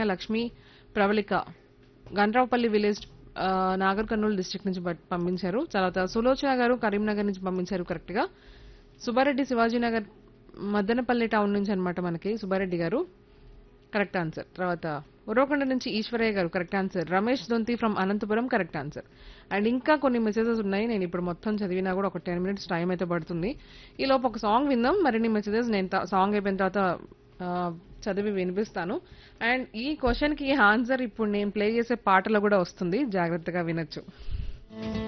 Lakshmi Pravalika Gandravupalli village ఆ, Nagar Kurnool district నుంచి బట్- పంపించారు తర్వాత సులోచన గారు కరీంనగర్ నుంచి పంపించారు కరెక్ట్ గా సుబ్బారెడ్డి శివాజీనగర్ మదనపల్లి టౌన్ నుంచి అన్నమాట మనకి సుబ్బారెడ్డి గారు కరెక్ట్ ఆన్సర్ తర్వాత ఉరవకొండ నుంచి Eswaraiah garu correct answer Ramesh Donthi from Anantapuram correct answer and ఇంకా కొన్ని మెసేజెస్ ఉన్నాయి నేను ఇప్పుడు మొత్తం చదివినా కూడా ఒక టెన్ మినిట్స్ టైం అయితే పడుతుంది ఈ లోపు ఒక సాంగ్ విందాం మరిన్ని మెసేజెస్ నేను సాంగ్ అయిపోయిన తర్వాత ఆ, చదివి వినిపిస్తాను అండ్ ఈ క్వశ్చన్ కి ఆన్సర్ ఇప్పుడు నేను ప్లే చేసే పాటలో కూడా వస్తుంది జాగ్రత్తగా వినొచ్చు